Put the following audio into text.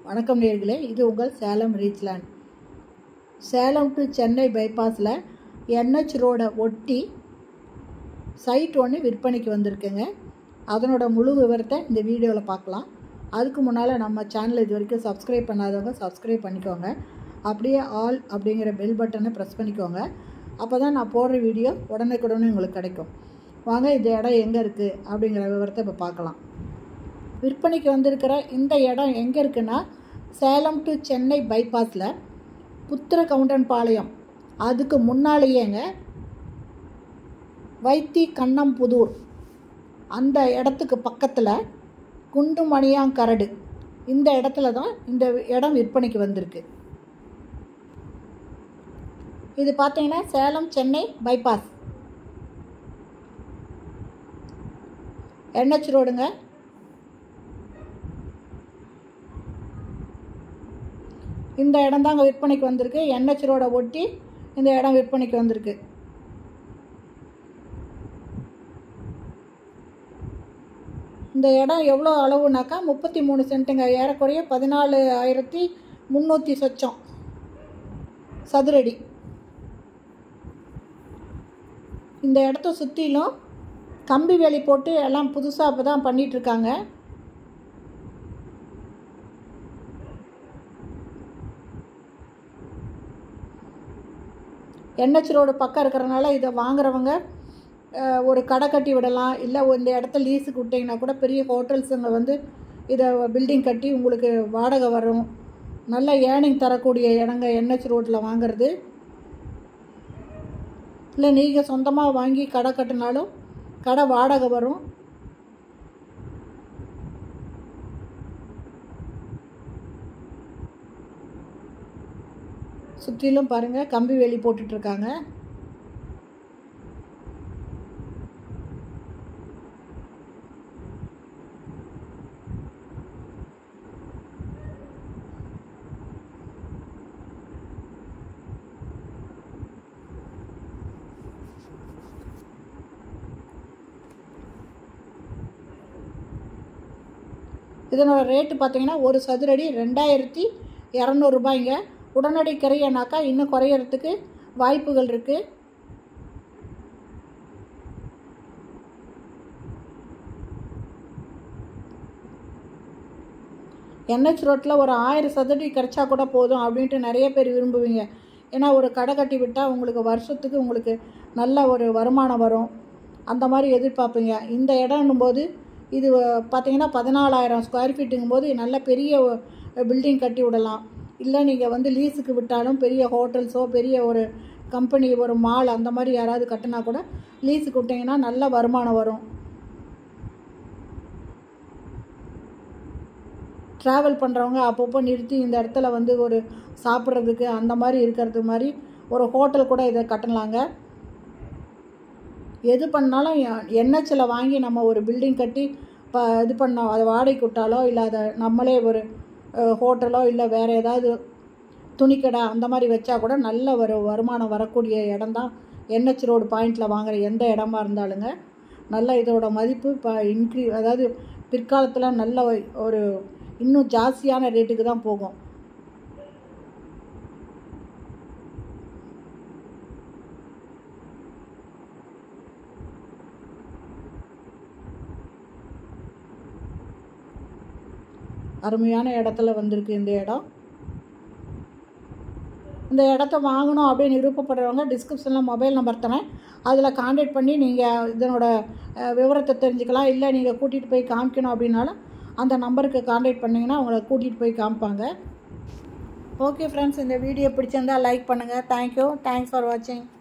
வணக்கம் நேர்களே இது உங்கள் சேலம் ரீச்லேண்ட் சேலம் டு சென்னை பைபாஸில் என்ஹெச் ரோடை ஒட்டி சைட் ஒன்று விற்பனைக்கு வந்திருக்குங்க அதனோட முழு விவரத்தை இந்த வீடியோவில் பார்க்கலாம் அதுக்கு முன்னால் நம்ம சேனல் இது வரைக்கும் சப்ஸ்கிரைப் பண்ணாதவங்க சப்ஸ்கிரைப் பண்ணிக்கோங்க அப்படியே ஆல் அப்படிங்கிற பெல் பட்டனை ப்ரெஸ் பண்ணிக்கோங்க அப்போ தான் நான் போடுற வீடியோ உடனுக்குடனே உங்களுக்கு கிடைக்கும் வாங்க இந்த இடம் எங்கே இருக்குது அப்படிங்கிற விவரத்தை இப்போ பார்க்கலாம் விற்பனைக்கு வந்திருக்கிற இந்த இடம் எங்கே இருக்குன்னா சேலம் டு சென்னை பைபாஸில் புத்திர கவுண்டன் பாளையம் அதுக்கு முன்னாலேயேங்க வைத்தி கண்ணம்புதூர் அந்த இடத்துக்கு பக்கத்தில் குண்டுமணியாங்கரடு இந்த இடத்துல தான் இந்த இடம் விற்பனைக்கு வந்திருக்கு இது பார்த்தீங்கன்னா சேலம் சென்னை பைபாஸ் என்ஹெச் ரோடுங்க இந்த இடம் தாங்க விற்பனைக்கு வந்திருக்கு என்ஹெச் ரோடை ஒட்டி இந்த இடம் விற்பனைக்கு வந்திருக்கு இந்த இடம் எவ்வளோ அளவுனாக்கா முப்பத்தி மூணு சென்ட்டுங்க ஏறக்குறைய பதினாலு ஆயிரத்தி முந்நூற்றி சொச்சம் சதுரடி இந்த இடத்த சுற்றிலும் கம்பி வேலி போட்டு எல்லாம் புதுசாக இப்போ தான் பண்ணிகிட்ருக்காங்க என்ஹெச் ரோடு பக்கம் இருக்கிறனால இதை வாங்குறவங்க ஒரு கடை கட்டி விடலாம் இல்லை இந்த இடத்த லீஸுக்கு விட்டிங்கன்னா கூட பெரிய ஹோட்டல்ஸுங்க வந்து இதை பில்டிங் கட்டி உங்களுக்கு வாடகை வரும் நல்ல ஏர்னிங் தரக்கூடிய இடங்க என்ஹெச் ரோட்டில் வாங்குறது இல்லை நீங்கள் சொந்தமாக வாங்கி கடை கட்டினாலும் கடை வாடகை வரும் சுற்றிலும் பாருங்கள் கம்பி வேலி போட்டுட்ருக்காங்க இதனோட ரேட்டு பார்த்தீங்கன்னா ஒரு சதுரடி ரெண்டாயிரத்தி இரநூறுபாய்ங்க உடனடி கிரையனாக்கா இன்னும் குறையறதுக்கு வாய்ப்புகள் இருக்குது என்ஹெச் ரோட்டில் ஒரு ஆயிரம் சதுரடி கிடச்சா கூட போதும் அப்படின்ட்டு நிறைய பேர் விரும்புவீங்க ஏன்னா ஒரு கடை கட்டி விட்டால் உங்களுக்கு வருஷத்துக்கு உங்களுக்கு நல்ல ஒரு வருமானம் வரும் அந்த மாதிரி எதிர்பார்ப்பீங்க இந்த இடம்னும் போது இது பார்த்தீங்கன்னா பதினாலாயிரம் ஸ்கொயர் ஃபீட்டுங்கும் போது நல்ல பெரிய பில்டிங் கட்டி விடலாம் இல்லை நீங்கள் வந்து லீஸுக்கு விட்டாலும் பெரிய ஹோட்டல்ஸோ பெரிய ஒரு கம்பெனி ஒரு மால் அந்த மாதிரி யாராவது கட்டினா கூட லீஸுக்கு விட்டிங்கன்னா நல்ல வருமானம் வரும் ட்ராவல் பண்ணுறவங்க அப்பப்போ நிறுத்தி இந்த இடத்துல வந்து ஒரு சாப்பிட்றதுக்கு அந்த மாதிரி இருக்கிறது மாதிரி ஒரு ஹோட்டல் கூட இதை கட்டலாங்க எது பண்ணாலும் என்ஹெச்சில் வாங்கி நம்ம ஒரு பில்டிங் கட்டி இப்போ இது பண்ணோம் அதை வாடகைக்கு விட்டாலோ இல்லை அதை நம்மளே ஒரு ஹோட்டலோ இல்லை வேறு ஏதாவது துணிக்கடை அந்த மாதிரி வச்சா கூட நல்ல ஒரு வருமானம் வரக்கூடிய இடம் தான் என்ஹெச் ரோடு பாயிண்டில் வாங்குகிற எந்த இடமா இருந்தாலுங்க நல்ல இதோட மதிப்பு இப்போ இன்க்ரீ அதாவது பிற்காலத்தில் நல்ல ஒரு இன்னும் ஜாஸ்தியான ரேட்டுக்கு தான் போகும் அருமையான இடத்துல வந்திருக்கு இந்த இடம் இந்த இடத்த வாங்கணும் அப்படின்னு விருப்பப்படுறவங்க டிஸ்கிரிப்ஷனில் மொபைல் நம்பர் தரேன் அதில் காண்டாக்ட் பண்ணி நீங்கள் இதனோட விவரத்தை தெரிஞ்சுக்கலாம் இல்லை நீங்கள் கூட்டிகிட்டு போய் காமிக்கணும் அப்படின்னாலும் அந்த நம்பருக்கு காண்டாக்ட் பண்ணிங்கன்னா உங்களை கூட்டிகிட்டு போய் காமிப்பாங்க ஓகே ஃப்ரெண்ட்ஸ் இந்த வீடியோ பிடிச்சிருந்தால் லைக் பண்ணுங்கள் தேங்க்யூ தேங்க்ஸ் ஃபார் வாட்சிங்